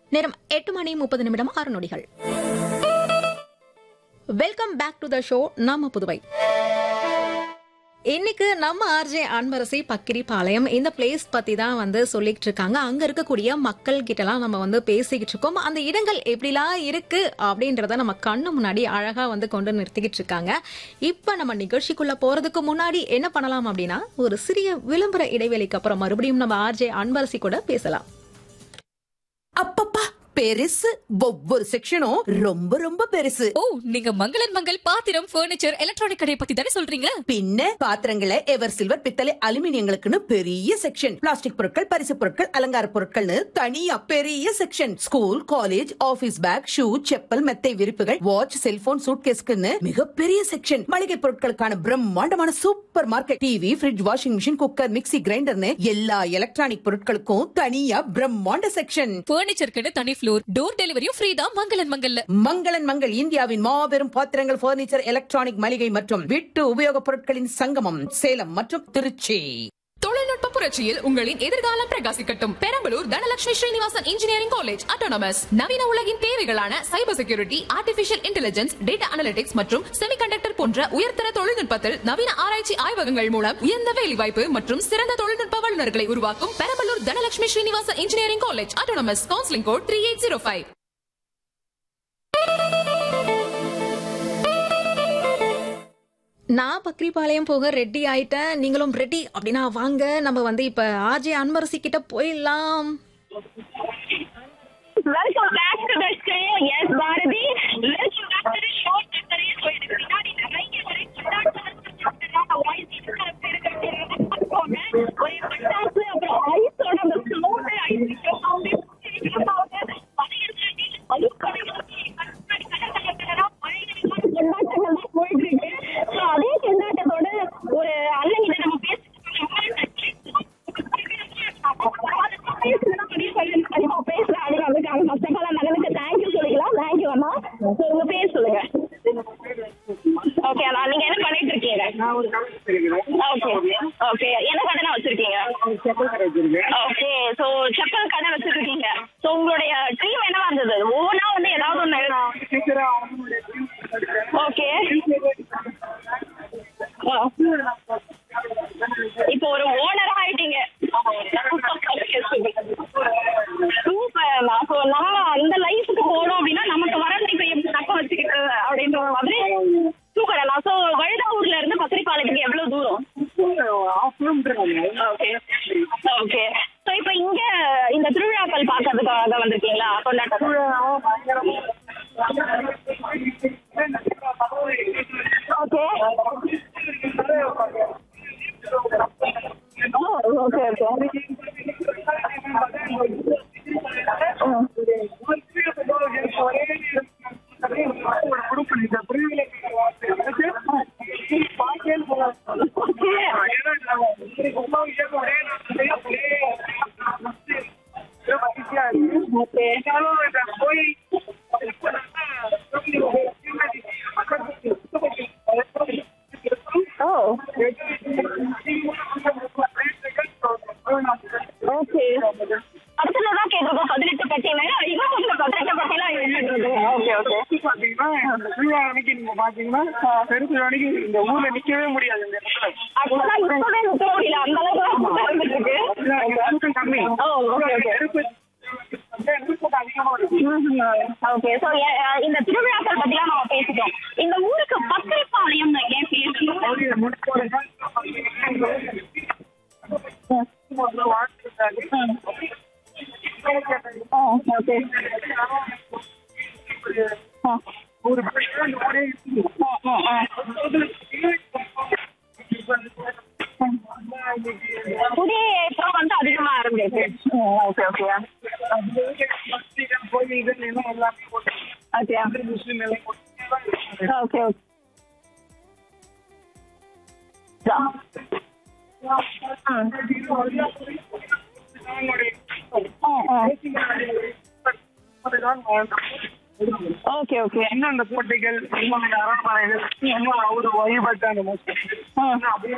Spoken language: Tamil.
நேரம் எட்டு மணி முப்பது நிமிடம் ஆறு நொடிகள் welcome back to the show நாம புதுவை இன்னைக்கு நம்ம ஆர்ஜே அன்பரசி பக்கிரி பாளையம் இந்த பிளேஸ் பத்தி தான் வந்து சொல்லிட்டு இருக்காங்க அங்க இருக்கக்கூடிய மக்கள் கிட்டலாம் நம்ம வந்து பேசிக்கிட்டு இருக்கோம் அந்த இடங்கள் எப்படிலாம் இருக்கு அப்படின்றத நம்ம கண்ணு முன்னாடி அழகா வந்து கொண்டு நிறுத்திக்கிட்டு இருக்காங்க இப்ப நம்ம நிகழ்ச்சிக்குள்ள போறதுக்கு முன்னாடி என்ன பண்ணலாம் அப்படின்னா ஒரு சிறிய விளம்பர இடைவெளிக்கு அப்புறம் மறுபடியும் நம்ம ஆர்ஜே அன்பரசி கூட பேசலாம் அப்பப்பா பெருசு ஒவ்வொரு செக்ஷனும் ரொம்ப ரொம்ப பெருசு ஓ நீங்க மங்களன் மங்கள் பாத்திரம் பர்னிச்சர் எலக்ட்ரானிக் கடையை பத்தி தானே சொல்றீங்க பின்ன பாத்திரங்களை எவர் சில்வர் பித்தளை அலுமினியங்களுக்குன்னு பெரிய செக்ஷன் பிளாஸ்டிக் பொருட்கள் பரிசு பொருட்கள் அலங்கார பொருட்கள்னு தனியா பெரிய section school college office bag shoe chappal மெத்தை விரிப்புகள் வாட்ச் செல்போன் சூட்கேஸ்க்குன்னு மிகப்பெரிய செக்ஷன் மளிகை பொருட்களுக்கான பிரம்மாண்டமான supermarket TV fridge washing machine cooker mixie கிரைண்டர்னு எல்லா எலக்ட்ரானிக் பொருட்களுக்கும் தனியா பிரம்மாண்ட செக்ஷன் பர்னிச்சருக்குன்னு தனி ஃப்ளோர் டோர் டெலிவரியும் ஃப்ரீ தான் மங்களன் மங்கல்ல மங்களன் மங்கள் இந்தியாவின் மாபெரும் பாத்திரங்கள் பர்னிச்சர் எலக்ட்ரானிக் மளிகை மற்றும் வீட்டு உபயோகப் பொருட்களின் சங்கமம் சேலம் மற்றும் திருச்சி தொழில்நுட்ப புரட்சியில் உங்களின் எதிர்காலம் பிரகாசிக்கட்டும் Perambalur Dhanalakshmi Srinivasan engineering college autonomous நவீன உலகின் தேவைகளான cyber security artificial intelligence data analytics மற்றும் செமிகண்டக்டர் போன்ற உயர்தர தொழில்நுட்பத்தில் நவீன ஆராய்ச்சி ஆய்வகங்கள் மூலம் உயர்ந்த வேலைவாய்ப்பு மற்றும் சிறந்த தொழில்நுட்ப வல்லுநர்களை உருவாக்கும் Perambalur Dhanalakshmi Srinivasan engineering college autonomous counselling code three eight zero five நான் பக்ரிபாளையம் போக ரெடி ஆயிட்டேன் நீங்களும் ரெடி அப்படின்னா வாங்க நம்ம வந்து இப்ப ஆர்ஜே அன்பரசி கிட்ட போயிடலாம் welcome back to the show S Bharathi welcome back to the show சக்கரை ஸோ இதுக்கு பின்னாடி நிறைய ஒரு கொண்டாட்டம் வாய்ஸ் இருக்கிற பேருக்கு ஒரே பட்டாசு அப்புறம் ஐஸோட அந்த சவுண்டு ஐஸ் சவுண்டு கொண்டாட்டங்கள் தான் போயிட்டு இருக்கு ஸோ அதே கொண்டாட்டத்தோட ஒரு அண்ணன் கிட்ட நம்ம பேசிட்டு ஓகே அண்ணா நீங்க என்ன பண்ணிட்டு இருக்கீங்க ஓகே ஓகே என்ன கடை வச்சிருக்கீங்க ஓகே சோ செப்பல் கடை வச்சிருக்கீங்க சோ உங்களுடைய ட்ரீம் என்னவா இருந்தது ஒவ்வொன்றா வந்து ஏதாவது ஒண்ணு ஓகே இப்போ ஒரு ஓனர் ஆயிட்டீங்க சூப்பர் ஸோ நம்ம அந்த லைஃபுக்கு போனோம் அப்படின்னா நமக்கு வர லைஃப் எப்படி தக்க வச்சுக்கிட்டு அப்படின்ற மாதிரி சூப்பர் அண்ணா ஸோ வழுதாவூர்ல இருந்து பத்திரிப்பாளையத்துக்கு எவ்வளவு தூரம் ஓகே ஓகே ஸோ இப்போ இங்க இந்த திருவிழாக்கள் பார்க்கறதுக்காக வந்திருக்கீங்களா கொண்டாட்டம் okay okay okay oh okay படத்துல தான் கேட்டிருக்கோம் பதினெட்டு பட்டியல இவன் கொஞ்சம் பதினெட்டு பட்டியல ஓகே ஓகே பாத்தீங்கன்னா இந்த திருவிழா அன்னைக்கு நீங்க பாத்தீங்கன்னா பெருசு அன்னைக்கு இந்த ஊர்ல நிக்கவே முடியாது இந்த இடத்துல ஆக்சுவலா இப்பவே நிக்க முடியல அந்த அளவுக்கு இருந்துட்டு இருக்கு கூட்டம் கம்மி ஓ ஓகே ஓகே நெருப்பு நெருப்பு கூட்டம் அதிகமா இருக்கு ஓகே சோ இந்த திருவிழாக்கள் பத்திலாம் நம்ம பேசிட்டோம் இந்த ஊருக்கு பத்திரிப்பாளையம் ஏன் பேர் ஓகே ஒரு ஊரே புதிய ஏற்றம் வந்து அதிகமா இருந்துச்சு ஓகே ஓகே கோயில்கள் எல்லாம் எல்லாமே போட்டு ஓகே முஸ்லீம் எல்லாம் போட்டு ஓகே ஓகே ஓகே ஓகே இன்னும் அந்த கோட்டைகள் இன்னும் அந்த அரண்மனைகள் இன்னும் அவரு வழிபட்ட அந்த மோஸ்ட் அப்படியே